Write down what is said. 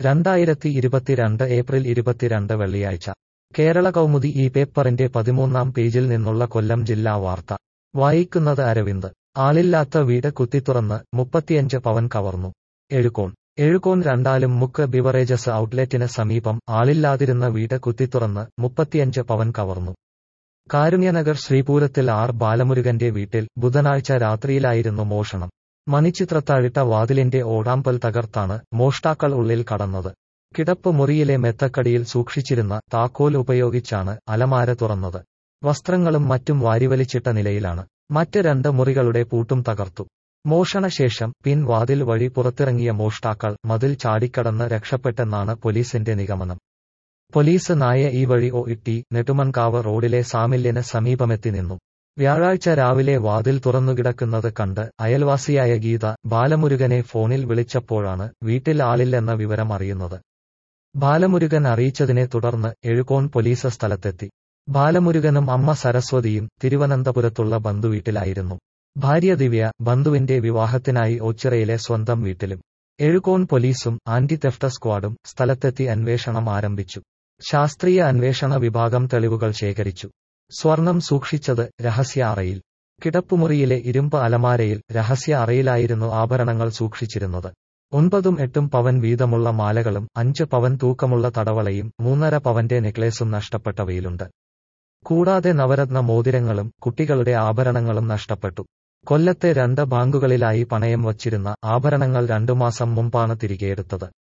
രണ്ടായിരത്തി ഇരുപത്തിരണ്ട് ഏപ്രിൽ ഇരുപത്തിരണ്ട് വെള്ളിയാഴ്ച കേരള കൗമുദി ഈ പേപ്പറിന്റെ പതിമൂന്നാം പേജിൽ നിന്നുള്ള കൊല്ലം ജില്ലാ വാർത്ത വായിക്കുന്നത് അരവിന്ദ് ആളില്ലാത്ത വീട് കുത്തിത്തുറന്ന് മുപ്പത്തിയഞ്ച് പവൻ കവർന്നു എഴുകോൺ എഴുകോൺ രണ്ടാലും മുക്ക് ബിവറേജസ് ഔട്ട്ലെറ്റിന് സമീപം ആളില്ലാതിരുന്ന വീട് കുത്തിത്തുറന്ന് മുപ്പത്തിയഞ്ച് പവൻ കവർന്നു കാരുണ്യനഗർ ശ്രീപൂരത്തിൽ ആർ ബാലമുരുകന്റെ വീട്ടിൽ ബുധനാഴ്ച രാത്രിയിലായിരുന്നു മോഷണം മണിച്ചിത്രത്താഴിട്ട വാതിലിന്റെ ഓടാമ്പൽ തകർത്താണ് മോഷ്ടാക്കൾ ഉള്ളിൽ കടന്നത് കിടപ്പ് മുറിയിലെ മെത്തക്കടിയിൽ സൂക്ഷിച്ചിരുന്ന താക്കോൽ ഉപയോഗിച്ചാണ് അലമാര തുറന്നത് വസ്ത്രങ്ങളും മറ്റും വാരിവലിച്ചിട്ട നിലയിലാണ് മറ്റ് രണ്ട് മുറികളുടെ പൂട്ടും തകർത്തു മോഷണശേഷം പിൻവാതിൽ വഴി പുറത്തിറങ്ങിയ മോഷ്ടാക്കൾ മതിൽ ചാടിക്കടന്ന് രക്ഷപ്പെട്ടെന്നാണ് പോലീസിന്റെ നിഗമനം പോലീസ് നായ ഈ വഴി ഒ ഇട്ടി നെടുമൺകാവ് റോഡിലെ സാമില്യന് സമീപമെത്തി നിന്നു വ്യാഴാഴ്ച രാവിലെ വാതിൽ തുറന്നുകിടക്കുന്നത് കണ്ട് അയൽവാസിയായ ഗീത ബാലമുരുകനെ ഫോണിൽ വിളിച്ചപ്പോഴാണ് വീട്ടിൽ ആളില്ലെന്ന വിവരം അറിയുന്നത് ബാലമുരുകൻ അറിയിച്ചതിനെ തുടർന്ന് എഴുകോൺ പോലീസ് സ്ഥലത്തെത്തി ബാലമുരുകനും അമ്മ സരസ്വതിയും തിരുവനന്തപുരത്തുള്ള ബന്ധുവീട്ടിലായിരുന്നു ഭാര്യ ദിവ്യ ബന്ധുവിന്റെ വിവാഹത്തിനായി ഓച്ചിറയിലെ സ്വന്തം വീട്ടിലും എഴുകോൺ പോലീസും ആന്റി തെഫ്റ്റ് സ്ക്വാഡും സ്ഥലത്തെത്തി അന്വേഷണം ആരംഭിച്ചു ശാസ്ത്രീയ അന്വേഷണ വിഭാഗം തെളിവുകൾ ശേഖരിച്ചു സ്വർണം സൂക്ഷിച്ചത് രഹസ്യ അറയിൽ കിടപ്പുമുറിയിലെ ഇരുമ്പ് അലമാരയിൽ രഹസ്യ അറയിലായിരുന്നു ആഭരണങ്ങൾ സൂക്ഷിച്ചിരുന്നത് ഒൻപതും എട്ടും പവൻ വീതമുള്ള മാലകളും അഞ്ച് പവൻ തൂക്കമുള്ള തടവളയും മൂന്നര പവന്റെ നെക്ലേസും നഷ്ടപ്പെട്ടവയിലുണ്ട് കൂടാതെ നവരത്ന മോതിരങ്ങളും കുട്ടികളുടെ ആഭരണങ്ങളും നഷ്ടപ്പെട്ടു കൊല്ലത്തെ രണ്ട് ബാങ്കുകളിലായി പണയം വച്ചിരുന്ന ആഭരണങ്ങൾ രണ്ടു മാസം മുമ്പാണ് തിരികെയെടുത്തത്